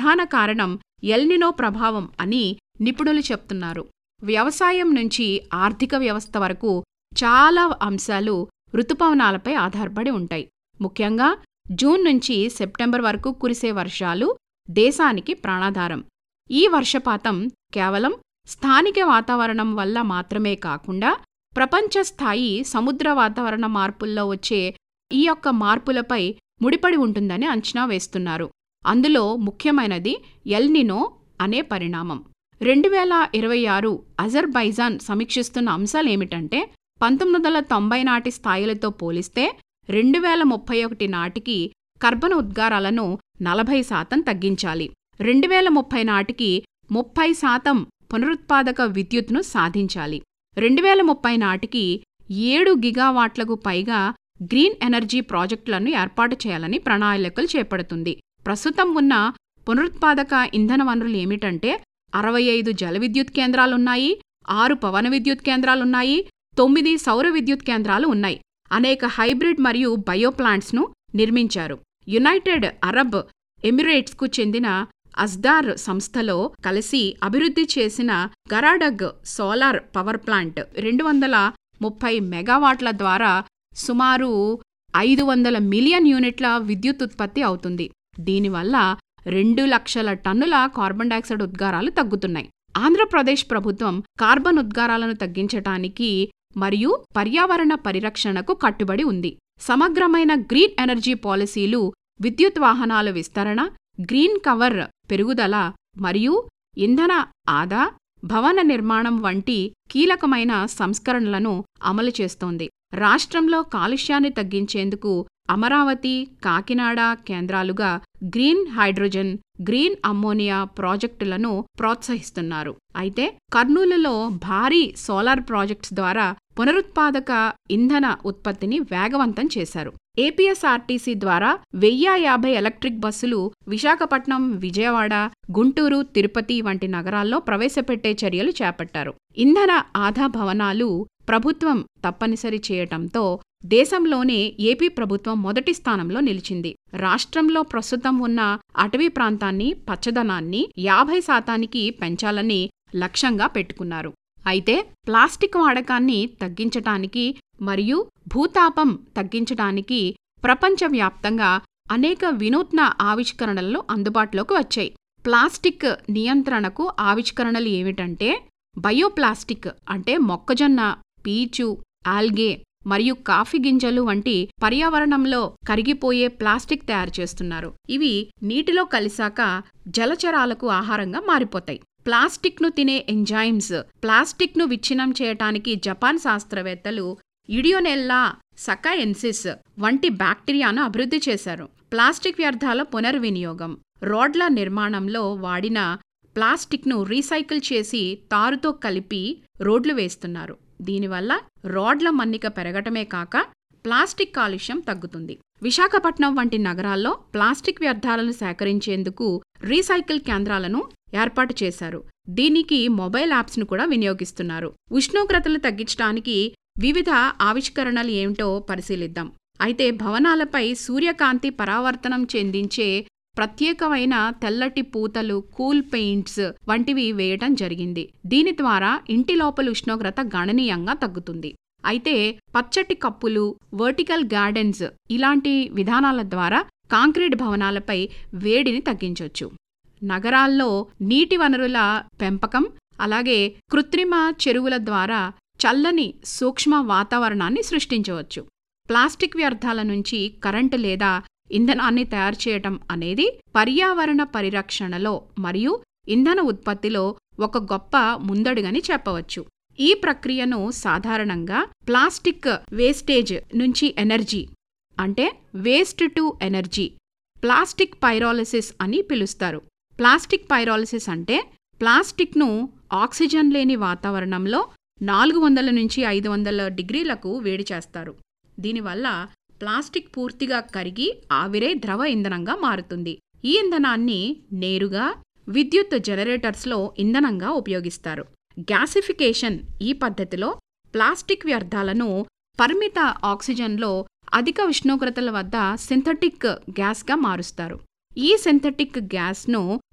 ప్రధాన కారణం ఎల్నినో ప్రభావం అని నిపుణులు చెప్తున్నారు వ్యవసాయం నుంచి ఆర్థిక వ్యవస్థ వరకు చాలా అంశాలు ఋతుపవనాలపై ఆధారపడి ఉంటాయి ముఖ్యంగా జూన్ నుంచి సెప్టెంబర్ వరకు కురిసే వర్షాలు దేశానికి ప్రాణాధారం ఈ వర్షపాతం కేవలం స్థానిక వాతావరణం వల్ల మాత్రమే కాకుండా ప్రపంచ స్థాయి సముద్ర వాతావరణ మార్పుల్లో వచ్చే ఈ యొక్క మార్పులపై ముడిపడి ఉంటుందని అంచనా వేస్తున్నారు అందులో ముఖ్యమైనది ఎల్నినో అనే పరిణామం రెండు వేల ఇరవై ఆరు అజర్బైజాన్ సమీక్షిస్తున్న అంశాలేమిటంటే పంతొమ్మిది వందల తొంభై నాటి స్థాయిలతో పోలిస్తే రెండు వేల ముప్పై ఒకటి నాటికి కర్బన ఉద్గారాలను నలభై శాతం తగ్గించాలి రెండు వేల ముప్పై నాటికి ముప్పై శాతం పునరుత్పాదక విద్యుత్ను సాధించాలి రెండు వేల ముప్పై నాటికి ఏడు గిగావాట్లకు పైగా గ్రీన్ ఎనర్జీ ప్రాజెక్టులను ఏర్పాటు చేయాలని ప్రణాళికలు చేపడుతుంది ప్రస్తుతం ఉన్న పునరుత్పాదక ఇంధన వనరులు ఏమిటంటే అరవై ఐదు జల విద్యుత్ కేంద్రాలున్నాయి ఆరు పవన విద్యుత్ కేంద్రాలున్నాయి తొమ్మిది సౌర విద్యుత్ కేంద్రాలు ఉన్నాయి అనేక హైబ్రిడ్ మరియు బయో ప్లాంట్స్ను నిర్మించారు యునైటెడ్ అరబ్ ఎమిరేట్స్కు చెందిన అస్దార్ సంస్థలో కలిసి అభివృద్ధి చేసిన గరాడగ్ సోలార్ పవర్ ప్లాంట్ రెండు వందల ముప్పై మెగావాట్ల ద్వారా సుమారు ఐదు వందల మిలియన్ యూనిట్ల విద్యుత్ ఉత్పత్తి అవుతుంది దీనివల్ల రెండు లక్షల టన్నుల కార్బన్ డైఆక్సైడ్ ఉద్గారాలు తగ్గుతున్నాయి ఆంధ్రప్రదేశ్ ప్రభుత్వం కార్బన్ ఉద్గారాలను తగ్గించటానికి మరియు పర్యావరణ పరిరక్షణకు కట్టుబడి ఉంది సమగ్రమైన గ్రీన్ ఎనర్జీ పాలసీలు విద్యుత్ వాహనాల విస్తరణ గ్రీన్ కవర్ పెరుగుదల మరియు ఇంధన ఆదా భవన నిర్మాణం వంటి కీలకమైన సంస్కరణలను అమలు చేస్తోంది రాష్ట్రంలో కాలుష్యాన్ని తగ్గించేందుకు అమరావతి కాకినాడ కేంద్రాలుగా గ్రీన్ హైడ్రోజన్ గ్రీన్ అమ్మోనియా ప్రాజెక్టులను ప్రోత్సహిస్తున్నారు అయితే కర్నూలులో భారీ సోలార్ ప్రాజెక్ట్స్ ద్వారా పునరుత్పాదక ఇంధన ఉత్పత్తిని వేగవంతం చేశారు ఏపీఎస్ఆర్టీసీ ద్వారా వెయ్యి యాభై ఎలక్ట్రిక్ బస్సులు విశాఖపట్నం విజయవాడ గుంటూరు తిరుపతి వంటి నగరాల్లో ప్రవేశపెట్టే చర్యలు చేపట్టారు ఇంధన ఆధా భవనాలు ప్రభుత్వం తప్పనిసరి చేయటంతో దేశంలోనే ఏపీ ప్రభుత్వం మొదటి స్థానంలో నిలిచింది రాష్ట్రంలో ప్రస్తుతం ఉన్న అటవీ ప్రాంతాన్ని పచ్చదనాన్ని యాభై శాతానికి పెంచాలని లక్ష్యంగా పెట్టుకున్నారు అయితే ప్లాస్టిక్ వాడకాన్ని తగ్గించటానికి మరియు భూతాపం తగ్గించటానికి ప్రపంచవ్యాప్తంగా అనేక వినూత్న ఆవిష్కరణలు అందుబాటులోకి వచ్చాయి ప్లాస్టిక్ నియంత్రణకు ఆవిష్కరణలు ఏమిటంటే బయోప్లాస్టిక్ అంటే మొక్కజొన్న పీచు ఆల్గే మరియు కాఫీ గింజలు వంటి పర్యావరణంలో కరిగిపోయే ప్లాస్టిక్ తయారు చేస్తున్నారు ఇవి నీటిలో కలిసాక జలచరాలకు ఆహారంగా మారిపోతాయి ప్లాస్టిక్ను తినే ఎంజైమ్స్ ప్లాస్టిక్ను విచ్ఛిన్నం చేయటానికి జపాన్ శాస్త్రవేత్తలు ఇడియోనెల్లా సకాయెన్సిస్ వంటి బ్యాక్టీరియాను అభివృద్ధి చేశారు ప్లాస్టిక్ వ్యర్థాల పునర్వినియోగం రోడ్ల నిర్మాణంలో వాడిన ప్లాస్టిక్ను రీసైకిల్ చేసి తారుతో కలిపి రోడ్లు వేస్తున్నారు దీనివల్ల రోడ్ల మన్నిక పెరగటమే కాక ప్లాస్టిక్ కాలుష్యం తగ్గుతుంది విశాఖపట్నం వంటి నగరాల్లో ప్లాస్టిక్ వ్యర్థాలను సేకరించేందుకు రీసైకిల్ కేంద్రాలను ఏర్పాటు చేశారు దీనికి మొబైల్ యాప్స్ను కూడా వినియోగిస్తున్నారు ఉష్ణోగ్రతలు తగ్గించడానికి వివిధ ఆవిష్కరణలు ఏమిటో పరిశీలిద్దాం అయితే భవనాలపై సూర్యకాంతి పరావర్తనం చెందించే ప్రత్యేకమైన తెల్లటి పూతలు కూల్ పెయింట్స్ వంటివి వేయటం జరిగింది దీని ద్వారా ఇంటి లోపల ఉష్ణోగ్రత గణనీయంగా తగ్గుతుంది అయితే పచ్చటి కప్పులు వర్టికల్ గార్డెన్స్ ఇలాంటి విధానాల ద్వారా కాంక్రీట్ భవనాలపై వేడిని తగ్గించవచ్చు నగరాల్లో నీటి వనరుల పెంపకం అలాగే కృత్రిమ చెరువుల ద్వారా చల్లని సూక్ష్మ వాతావరణాన్ని సృష్టించవచ్చు ప్లాస్టిక్ వ్యర్థాల నుంచి కరెంటు లేదా ఇంధనాన్ని తయారు చేయటం అనేది పర్యావరణ పరిరక్షణలో మరియు ఇంధన ఉత్పత్తిలో ఒక గొప్ప ముందడుగని చెప్పవచ్చు ఈ ప్రక్రియను సాధారణంగా ప్లాస్టిక్ వేస్టేజ్ నుంచి ఎనర్జీ అంటే waste to energy plastic pyrolysis అని పిలుస్తారు ప్లాస్టిక్ పైరాలిసిస్ అంటే ప్లాస్టిక్ను ఆక్సిజన్ లేని వాతావరణంలో నాలుగు వందల నుంచి ఐదు వందల డిగ్రీలకు వేడి చేస్తారు దీనివల్ల ప్లాస్టిక్ పూర్తిగా కరిగి ఆవిరే ద్రవ ఇంధనంగా మారుతుంది ఈ ఇంధనాన్ని నేరుగా విద్యుత్ జనరేటర్స్లో ఇంధనంగా ఉపయోగిస్తారు గ్యాసిఫికేషన్ ఈ పద్ధతిలో ప్లాస్టిక్ వ్యర్థాలను పరిమిత ఆక్సిజన్లో అధిక ఉష్ణోగ్రతల వద్ద సింథటిక్ గ్యాస్గా మారుస్తారు ఈ సింథటిక్ గ్యాస్ను